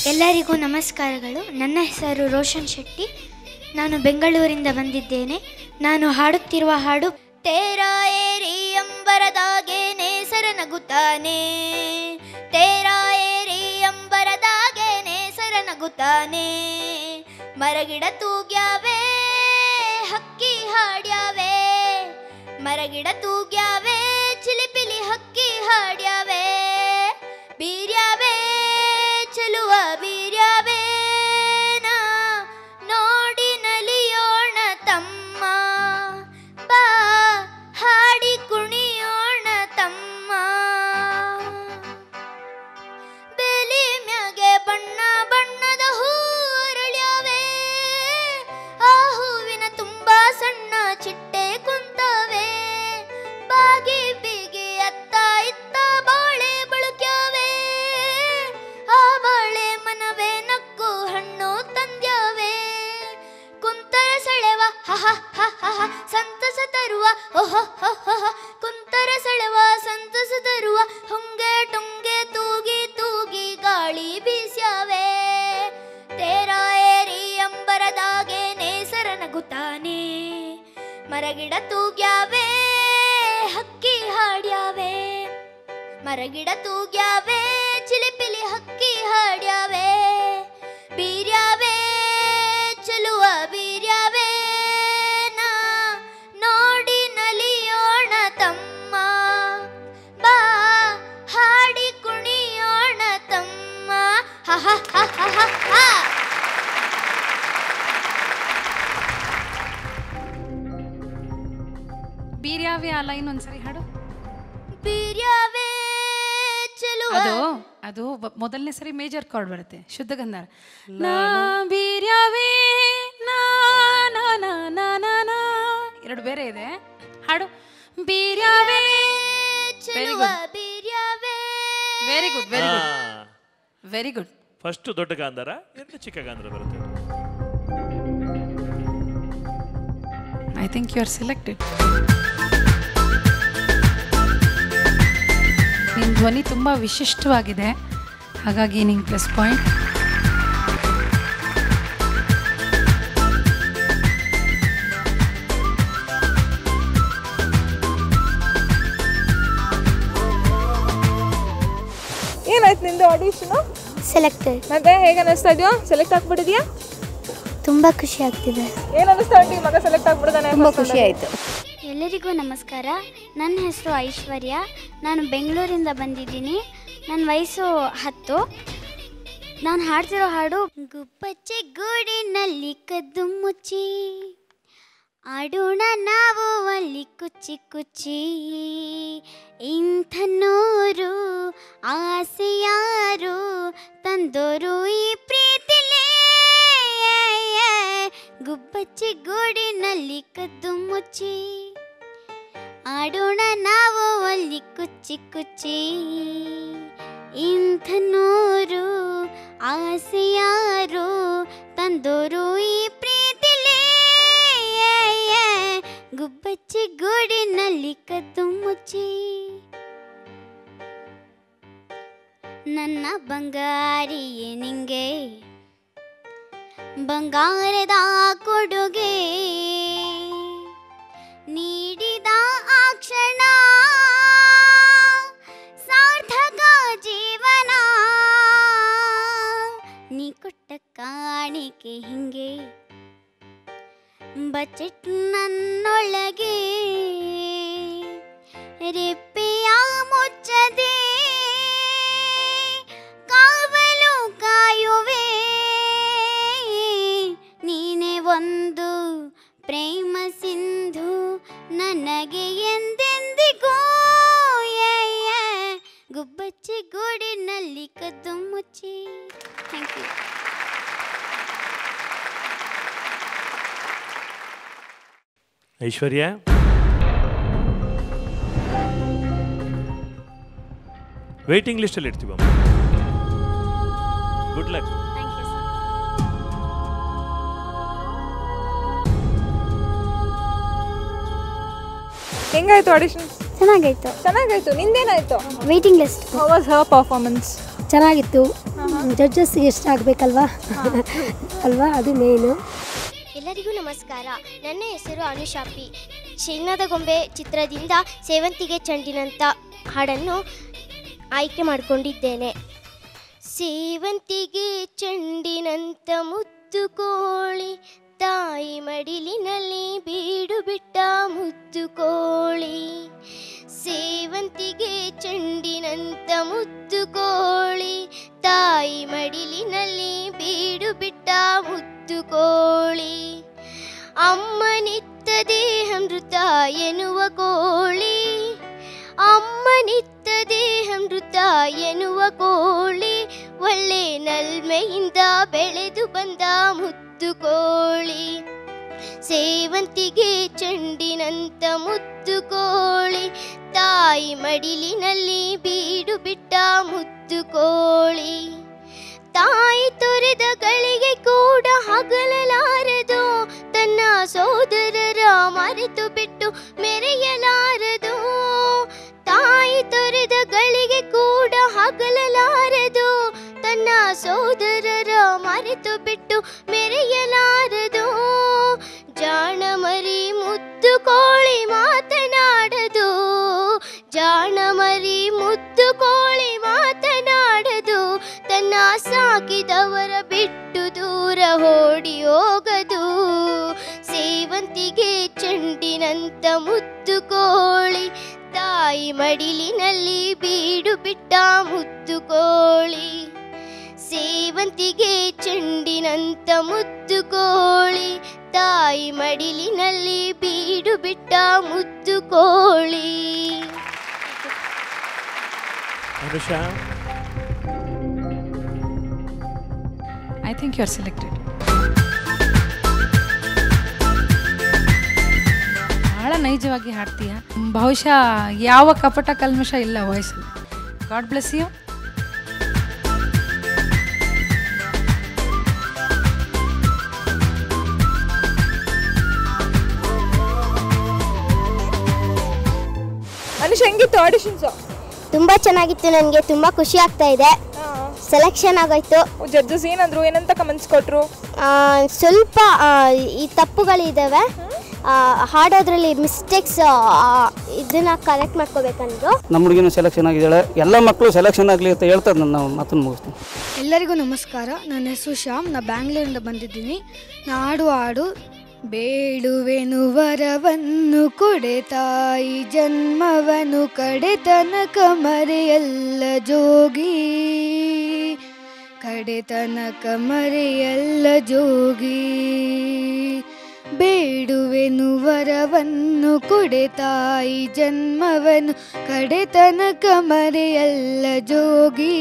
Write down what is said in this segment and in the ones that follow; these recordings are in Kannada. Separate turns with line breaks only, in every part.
ಎಲ್ಲರಿಗೂ ನಮಸ್ಕಾರಗಳು ನನ್ನ ಹೆಸರು ರೋಷನ್ ಶೆಟ್ಟಿ ನಾನು ಬೆಂಗಳೂರಿಂದ ಬಂದಿದ್ದೇನೆ ನಾನು ಹಾಡುತ್ತಿರುವ ಹಾಡು ತೇರ ಏರಿ ಅಂಬರದಾಗೆ ನೇಸರ ನಗುತ್ತಾನೆ ತೇರ ಏರಿ ಅಂಬರದಾಗೆ ನೇಸರ ನಗುತ್ತಾನೆ ಮರಗಿಡ ತೂಗ್ಯಾವೆ ಹಕ್ಕಿ ಹಾಡ್ಯಾವೆ ಮರಗಿಡ ತೂಗ್ಯಾವೆ ಚಿಲಿಪಿಲಿ ಹಕ್ಕಿ ಹಾಡ್ಯಾವೆ ಬೀರ್ಯಾವೆ ಚೆಲುವ ಬೀರ್ಯಾವೆ ನಾ ನೋಡಿ ನಲಿಯೋಣ ತಮ್ಮ ಬಾ ಹಾಡಿ ಕುಣಿಯೋಣ ತಮ್ಮ ಬೇಲಿ ಮ್ಯಾಗೆ ಬಣ್ಣ ಬಣ್ಣದ ಹೂ ಅರಳ್ಯಾವೆ ಆ ಹೂವಿನ ತುಂಬಾ ಸಣ್ಣ ಚಿಟ್ಟೆ ಕುಂತವೆ ಬಾಗಿ ಬೀಗಿ ಅತ್ತ ಇತ್ತ ಬಾಳೆ ಬಳುಕ್ಯಾವೆ ಆ ಬಾಳೆ ಮನವೇ ನಕ್ಕು ಹಣ್ಣು ತಂದ್ಯಾವೆ ಕುಂತರ ಸೆಳೆವ ಹಹ ಹಹ ಹಹ ಸಂತಸ ತರುವ ಓಹೋ ಕುಂತರ ಸೆಳೆವ ಸಂತಸ ತರುವ ಹೊಂಗೆ ಟೊಂಗೆ ತೂಗಿ ತೂಗಿ ಗಾಳಿ ಬೀಸ್ಯಾವೆ ತೇರ ಏರಿ ಅಂಬರದಾಗೆ ನೇಸರ ನಗುತ್ತಾನೆ ಮರಗಿಡ ತೂಗ್ಯಾವೆ ಹಕ್ಕಿ ಹಾಡ್ಯಾವೆ ಮರಗಿಡ ತೂಗ್ಯಾವೆ ಚಿಲಿಪಿಲಿ ಹಕ್ಕಿ ಹಾಡ್ಯಾವೆ ಬೀರ್ಯಾವೆ ಚೆಲುವ ಬೀರ್ಯಾವೆ ನಾ ನೋಡಿ ನಲಿಯೋಣ ತಮ್ಮ ಬಾ ಹಾಡಿ ಕುಣಿಯೋಣ ತಮ್ಮ ಹ ಹ ಹ ಹ ಹ ಹ.
ಬೀರ್ಯಾವೆ ಆ ಲೈನ್ ಒಂದ್ಸರಿ ಹಾಡು
ಬೀರ್ಯಾವೆ ಚೆಲುವ
ಅದು ಅದು ಬ- ಮೊದಲನೇ ಸರಿ ಮೇಜರ್ ಕಾರ್ಡ್ ಬರುತ್ತೆ ಶುದ್ಧ ಗಂಧಾರ ನಾ ಬೀರ್ಯಾವೆ ನಾ ನಾ ನಾ ನಾ ನಾ ನಾ. ಎರಡು ಬೇರೆ ಇದೆ ಹಾಡು ಬೀರ್ಯಾವೆ
ಚೆಲುವ ಬೀರ್ಯಾವೆ
very good very good very good
first ದೊಡ್ಡ ಗಾಂಧಾರ ಎರಡು ಚಿಕ್ಕ ಗಾಂಧಾರ ಬರುತ್ತೆ
I think you are selected ನಿನ್ನ ಧ್ವನಿ ತುಂಬ ವಿಶಿಷ್ಟವಾಗಿದೆ ಹಾಗಾಗಿ ನಿಂಗೆ ಪ್ಲಸ್ ಪಾಯಿಂಟ್
ಏನಾಯ್ತು ನಿಂದು ಆಡಿಷನ್
ಸೆಲೆಕ್ಟೆಡ್
ಮತ್ತೆ ಹೇಗೆ ಅನಿಸ್ತಾ ಇದೆಯಾ ಸೆಲೆಕ್ಟ್ ಆಗ್ಬಿಟ್ಟಿದ್ಯಾ
ತುಂಬಾ ಖುಷಿ ಆಗ್ತಿದೆ
ಏನು ಅನಿಸ್ತಾ ಉಂಟು ಈ ಮಗ ಸೆಲೆಕ್ಟ್ ಆಗ್ಬಿಡ್ತಾನೆ
ತುಂಬ ಖುಷಿ ಆಯಿತು
ಎಲ್ಲರಿಗೂ ನಮಸ್ಕಾರ ನನ್ನ ಹೆಸರು ಐಶ್ವರ್ಯ ನಾನು ಬೆಂಗಳೂರಿಂದ ಬಂದಿದ್ದೀನಿ ನನ್ನ ವಯಸ್ಸು ಹತ್ತು ನಾನು ಹಾಡ್ತಿರೋ ಹಾಡು ಗುಬ್ಬಚ್ಚೆ ಗೂಡಿನಲ್ಲಿ ಕದ್ದು ಮುಚ್ಚಿ ಆಡೋಣ ನಾವು ಅಲ್ಲಿ ಕುಚ್ಚಿ ಕುಚ್ಚಿ ಇಂಥ ನೂರು ಆಸೆ ಯಾರು ತಂದೋರು ಈ ಪ್ರೀತಿಲೇ ಗುಬ್ಬಚ್ಚಿ ಗೂಡಿನಲ್ಲಿ ಕದ್ದು ಮುಚ್ಚಿ ಆಡೋಣ ನಾವು ಅಲ್ಲಿ ಕುಚ್ಚಿ ಕುಚ್ಚಿ ಇಂಥ ನೂರು ಆಸೆ ಯಾರು ತಂದೋರು ಈ ಪ್ರೀತಿಲೇ ಗುಬ್ಬಚ್ಚಿ ಗೂಡಿನಲ್ಲಿ ಕದ್ದು ಮುಚ್ಚಿ ನನ್ನ ಬಂಗಾರಿಯೇ ನಿಂಗೆ ಬಂಗಾರದ ಕೊಡುಗೆ ನೀಡಿದ ಆ ಕ್ಷಣ ಸಾರ್ಥಕ ಜೀವನ ನೀ ಕೊಟ್ಟ ಕಾಣಿಕೆ ಹಿಂಗೆ ಬಚೆಟ್ ನನ್ನೊಳಗೆ ರೆಪ್ಪೆಯ ಮುಚ್ಚದೆ ಕಾವಲು ಕಾಯುವೆ ನೀನೆ ಒಂದು ಪ್ರೇಮ ಸಿಂಧು ನನಗೆ ಎಂದೆಂದಿಗೂ ಏ, ಏ, ಗುಬ್ಬಚ್ಚಿ ಗೂಡಿನಲ್ಲಿ ಕದ್ದು ಮುಚ್ಚಿ ಥ್ಯಾಂಕ್ ಯು
ಐಶ್ವರ್ಯ ವೇಟಿಂಗ್ ಲಿಸ್ಟಲ್ಲಿ ಇಡ್ತೀವ good luck
thank you sir
ಹೆಂಗಾಯ್ತು ಆಡಿಷನ್
ಚೆನ್ನಾಗಾಯ್ತು
ಚೆನ್ನಾಗಾಯ್ತು ನಿಂದೇನಾಯ್ತು
waiting list
how was her performance
ಚೆನ್ನಾಗಿತ್ತು ಜಡ್ಜಸ್ಗೆ ಇಷ್ಟ ಆಗಬೇಕಲ್ವಾ ಅಲ್ವಾ ಅದು ಮೇಯ್ನು
ಎಲ್ಲರಿಗೂ ನಮಸ್ಕಾರ ನನ್ನ ಹೆಸರು ಅನುಶಾಪಿ ಚಿನ್ನದ ಗೊಂಬೆ ಚಿತ್ರದಿಂದ ಸೇವಂತಿಗೆ ಚೆಂಡಿನಂತ ಹಾಡನ್ನು ಆಯ್ಕೆ ಮಾಡಿಕೊಂಡಿದ್ದೇನೆ ಸೇವಂತಿಗೆ ಚೆಂಡಿನಂತ ಮುತ್ತು ಕೋಳಿ ತಾಯಿ ಮಡಿಲಿನಲ್ಲಿ ಬೀಡು ಬಿಟ್ಟ ಮುತ್ತು ಕೋಳಿ ಸೇವಂತಿಗೆ ಚೆಂಡಿನಂತ ಮುತ್ತು ಕೋಳಿ ತಾಯಿ ಮಡಿಲಿನಲ್ಲಿ ಬೀಡು ಬಿಟ್ಟ ಮುತ್ತು ಕೋಳಿ ಅಮ್ಮನಿತ್ತ ದೇಹಮೃತ ಎನ್ನುವ ಕೋಳಿ ಅಮ್ಮನಿತ್ತ ದೇಹಮೃತ ಎನ್ನುವ ಕೋಳಿ ಒಳ್ಳೆ ನಲ್ಮೆಯಿಂದ ಬೆಳೆದು ಬಂದ ಮುತ್ತು ಕೋಳಿ ಸೇವಂತಿಗೆ ಚೆಂಡಿನಂತ ಮುತ್ತು ಕೋಳಿ ತಾಯಿ ಮಡಿಲಿನಲ್ಲಿ ಬೀಡು ಬಿಟ್ಟ ಮುತ್ತು ಕೋಳಿ ತಾಯಿ ತೊರೆದ ಗಳಿಗೆ ಕೂಡ ಹಗಲಲಾರದು ತನ್ನ ಸೋದರರ ಮರೆತು ಬಿಟ್ಟು ಮೆರೆಯಲಾರದು ತಾಯಿ ತೊರೆದ ಗಳಿಗೆ ಕೂಡ ಹಗಲಲಾರದು ತನ್ನ ಸೋದರರ ಮರೆತು ಬಿಟ್ಟು ಮೆರೆಯಲಾರದು ಜಾಣ ಮರಿ ಮುದ್ದು ಕೋಳಿ ಮಾತನಾಡದು ಜಾಣ ಮರಿ ಮುದ್ದು ಕೋಳಿ ಮಾತನಾಡದು ತನ್ನ ಸಾಕಿದವರ ಬಿಟ್ಟು ದೂರ ಓಡಿ ಹೋಗದು ಸೇವಂತಿಗೆ ಚೆಂಡಿನಂತ ಮುದ್ದು ಕೋಳಿ ತಾಯಿ ಮಡಿಲಿನಲ್ಲಿ ಬೀಡು ಬಿಟ್ಟ ಮುದ್ದು ಕೋಳಿ ಸೇವಂತಿಗೆ ಚೆಂಡಿನಂತ ಮುದ್ದು ಕೋಳಿ ತಾಯಿ ಮಡಿಲಿನಲ್ಲಿ ಬೀಡು ಬಿಟ್ಟ ಮುದ್ದು ಕೋಳಿ
Anusha
I think you are selected ಭಾಳ ನೈಜವಾಗಿ ಹಾಡ್ತೀಯ ಬಹುಶಃ ಯಾವ ಕಪಟ ಕಲ್ಮಶ ಇಲ್ಲ ವಾಯ್ಸಲ್ಲಿ ಗಾಡ್ ಬ್ಲೆಸ್ ಯು
ಅನುಷ್ ಹೆಂಗಿತ್ತು ಆಡಿಷನ್ಸು
ತುಂಬ ಚೆನ್ನಾಗಿತ್ತು ನನಗೆ ತುಂಬ ಖುಷಿ ಆಗ್ತಾ ಇದೆ ಸೆಲೆಕ್ಷನ್ ಆಗೋಯ್ತು
ಜಡ್ಜಸ್ ಏನಂದ್ರು ಏನಂತ ಕಮೆಂಟ್ಸ್ ಕೊಟ್ರು
ಆ, ಸ್ವಲ್ಪ ಆ, ಈ ತಪ್ಪುಗಳಿದ್ದಾವೆ ಆ, ಹಾಡೋದ್ರಲ್ಲಿ ಮಿಸ್ಟೇಕ್ಸ್ ಇದನ್ನ ಕರೆಕ್ಟ್ ಮಾಡ್ಕೋಬೇಕಂದ್ರು
ನಮ್ಮ ಹುಡುಗಿನೂ ಸೆಲೆಕ್ಷನ್ ಆಗಿದ್ದಾಳೆ ಎಲ್ಲ ಮಕ್ಕಳು ಸೆಲೆಕ್ಷನ್ ಆಗಲಿ ಅಂತ ಹೇಳ್ತಾರೆ ನನ್ನ ಮಾತನ್ನು ಮುಗಿಸ್ತೀನಿ
ಎಲ್ಲರಿಗೂ ನಮಸ್ಕಾರ ನನ್ನ ಹೆಸರು ಶ್ಯಾಮ್ ನಾ ಬ್ಯಾಂಗ್ಳೂರಿಂದ ಬಂದಿದ್ದೀನಿ ನಾ ಆಡುವ ಹಾಡು ಬೇಡುವೆನು ವರವನ್ನು ಕೊಡೆ ತಾಯಿ ಜನ್ಮವನು ಕಡೆ ತನಕ ಮರೆಯಲ್ಲ ಜೋಗಿ ಕಡೆ ತನಕ ಮರೆಯಲ್ಲ ಜೋಗಿ ಬೇಡುವೆನು ವರವನ್ನು ಕೊಡೆ ತಾಯಿ ಜನ್ಮವನು ಕಡೆ ತನಕ ಮರೆಯಲ್ಲ ಜೋಗಿ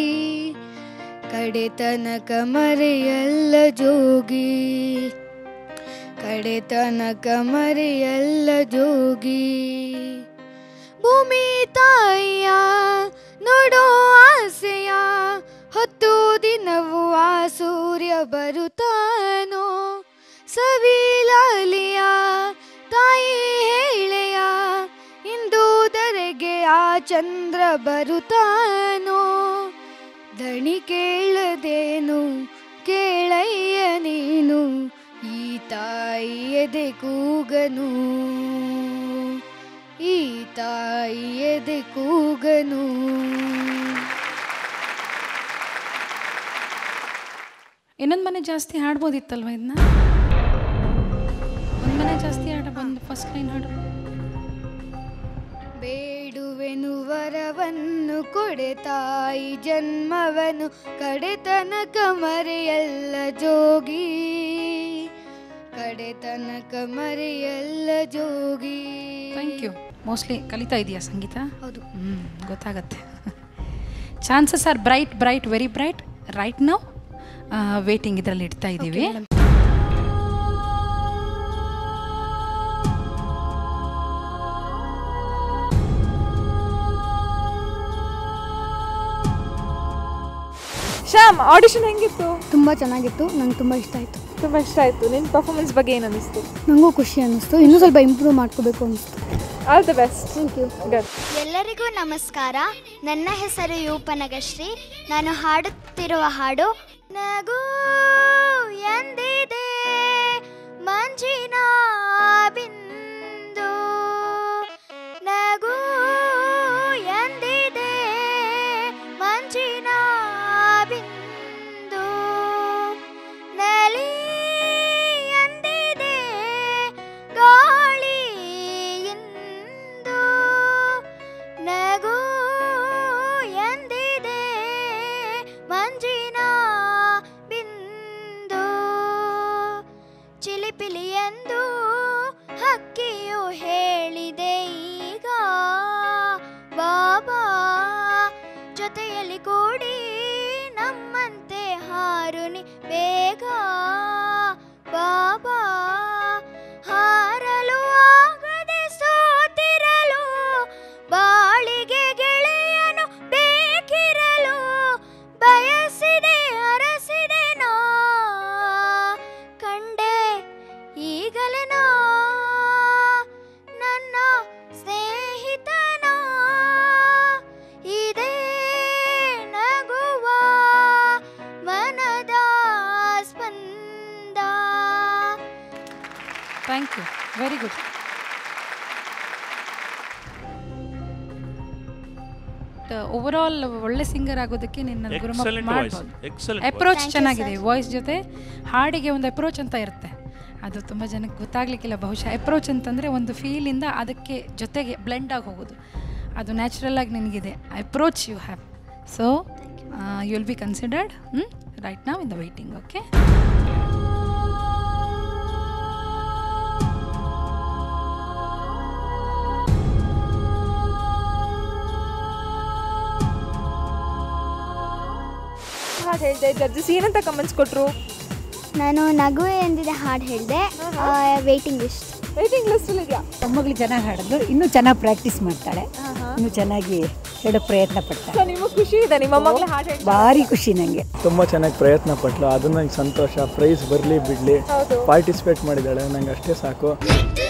ಕಡೆ ತನಕ ಮರೆಯಲ್ಲ ಜೋಗಿ ಕಡೆ ತನಕ ಮರೆಯಲ್ಲ ಜೋಗಿ ಭೂಮಿ ತಾಯಿಯ ನೋಡೋ ಆಸೆಯ ಹೊತ್ತು ದಿನವೂ ಆ ಸೂರ್ಯ ಬರುತ್ತಾನೋ ಸವಿಲಾಲಿಯ ತಾಯಿ ಹೇಳೆಯ ಇಂದು ಧರೆಗೆ ಆ ಚಂದ್ರ ಬರುತ್ತಾನೋ ದಣಿ ಕೇಳದೇನು ಕೇಳಯ್ಯ ನೀನು ಈ ತಾಯಿ ಎದೆ ಕೂಗನು ಈ ತಾಯಿ ಎದೆ ಕೂಗನು
ಇನ್ನೊಂದು ಮನೆ ಜಾಸ್ತಿ ಹಾಡ್ಬೋದಿತ್ತಲ್ವ ಇದನ್ನ ಒಂದು ಮನೆ ಜಾಸ್ತಿ ಹಾಡ ಬಂದು ಫಸ್ಟ್ ಲೈನ್ ಹಾಡು
ಬೇಡುವೆನು ವರವನ್ನು ಕೊಡೆ ತಾಯಿ ಜನ್ಮವನು ಕಡೆ ತನಕ ಮರೆಯಲ್ಲ ಜೋಗಿ ಕಡೆ ತನಕ ಮರೆಯಲ್ಲ ಜೋಗಿ
ಥ್ಯಾಂಕ್ ಯು ಮೋಸ್ಟ್ಲಿ ಕಲಿತಾ ಇದೆಯಾ ಸಂಗೀತ
ಹೌದು
ಹ್ಞೂ ಗೊತ್ತಾಗತ್ತೆ chances are bright bright very bright right ನಾವು ವೇಟಿಂಗ್ ಇದರಲ್ಲಿ ಇಡ್ತಾ ಇದ್ದೀವಿ
ಶ್ಯಾಮ್ ಆಡಿಷನ್ ಹೆಂಗಿತ್ತು
ತುಂಬ ಚೆನ್ನಾಗಿತ್ತು ನಂಗೆ ತುಂಬ ಇಷ್ಟ ಆಯಿತು
ತುಂಬ ಇಷ್ಟ ಆಯಿತು ನಿನ್ನ ಪರ್ಫಾರ್ಮೆನ್ಸ್ ಬಗ್ಗೆ ಏನು ಅನಿಸ್ತು
ನನಗೂ ಖುಷಿ ಅನ್ನಿಸ್ತು ಇನ್ನೂ ಸ್ವಲ್ಪ ಇಂಪ್ರೂವ್ ಮಾಡ್ಕೋಬೇಕು ಅನಿಸ್ತು
all the best
thank you
good
ಎಲ್ಲರಿಗೂ ನಮಸ್ಕಾರ ನನ್ನ ಹೆಸರು ಯೂಪನಗಶ್ರೀ ನಾನು ಹಾಡುತ್ತಿರುವ ಹಾಡು ನಗು ಎಂದಿದೆ ಮಂಜಿನ ಬಿಂದು ನಗು ಎಂದಿದೆ ಮಂಜಿನ ಬಿಂದು ನಲಿ ಎಂದಿದೆ ಗಾಳಿ ಇಂದು ನಗು ಎಂದಿದೆ ಮಂಜಿನ ಬಿಂದು ಚಿಲಿಪಿಲಿ ಎಂದು ಹಕ್ಕಿಯು ಹೇಳಿದೆ ಈಗ ಬಾಬಾ ಜೊತೆಯಲ್ಲಿ ಕೂಡಿ ನಮ್ಮಂತೆ ಹಾರುನಿ ಬೇಗ ಬಾಬಾ ಹಾರಲು ಆಗದೆ ಸೋತಿರಲು ಬಾಳಿಗೆ ಗೆಳೆಯನು ಬೇಕಿರಲು ಬಯಸಿದೆ ಅರಸಿದೆ ನಾ ಕಂಡೆ ಈಗಲೇ ನಾ ನನ್ನ ಸ್ನೇಹಿತನ ಇದೇ ನಗುವ ಮನದ ಸ್ಪಂದ
thank you very good over all ಒಳ್ಳೆ ಸಿಂಗರ್ ಆಗೋದಕ್ಕೆ ನಿನ್ನ ಗುರುಮ
Excellent voice.
ಮಾಡ್ಬೋದು
Excellent
ಅಪ್ರೋಚ್ ಚೆನ್ನಾಗಿದೆ ವಾಯ್ಸ್ ಜೊತೆ ಹಾಡಿಗೆ ಒಂದು ಅಪ್ರೋಚ್ ಅಂತ ಇರುತ್ತೆ ಅದು ತುಂಬ ಜನಕ್ಕೆ ಗೊತ್ತಾಗ್ಲಿಕ್ಕಿಲ್ಲ ಬಹುಶಃ ಅಪ್ರೋಚ್ ಅಂತಂದರೆ ಒಂದು ಫೀಲಿಂದ ಅದಕ್ಕೆ ಜೊತೆಗೆ ಬ್ಲೆಂಡ್ ಆಗಿ ಹೋಗೋದು ಅದು ನ್ಯಾಚುರಲ್ ಆಗಿ ನಿನಗಿದೆ approach you have so you will be considered right ನಾವ್ ಇನ್ ದ ವೈಟಿಂಗ್ ಓಕೆ
ಹಾಡು ಹೇಳ್ದೆ ಜಡ್ಜಸ್ ಏನಂತ ಕಮೆಂಟ್ಸ್ ಕೊಟ್ಟರು
ನಾನು ನಗು ಎಂದಿದೆ ಹಾಡು ಹೇಳಿದೆ ವೇಟಿಂಗ್ ಲಿಸ್ಟ್
ವೇಟಿಂಗ್ ಲಿಸ್ಟಲ್ಲಿ ಇದೆಯಾ
ಮೊಮ್ಮಗಳು ಚೆನ್ನಾಗಿ ಹಾಡಿದ್ಲು ಇನ್ನೂ ಚೆನ್ನಾಗಿ ಪ್ರಾಕ್ಟೀಸ್ ಮಾಡ್ತಾಳೆ ಇನ್ನೂ ಚೆನ್ನಾಗಿ ಹೇಳೋ ಪ್ರಯತ್ನ ಪಡ್ತಾಳೆ
ಸೊ ನಿಮಗೆ ಖುಷಿ ಇದೆ ನಿಮ್ಮ ಮಗಳು ಹಾಡು ಹೇಳಿ
ಭಾರಿ ಖುಷಿ ನನಗೆ
ತುಂಬ ಚೆನ್ನಾಗಿ ಪ್ರಯತ್ನ ಪಟ್ಲು ಅದು ನಂಗೆ ಸಂತೋಷ ಪ್ರೈಸ್ ಬರಲಿ ಬಿಡಲಿ
ಹೌದು
ಪಾರ್ಟಿಸಿಪೇಟ್ ಮಾಡಿದ್ದಾಳೆ ನಂಗೆ ಅಷ್ಟೇ ಸಾಕು
ನಿತ್ಯ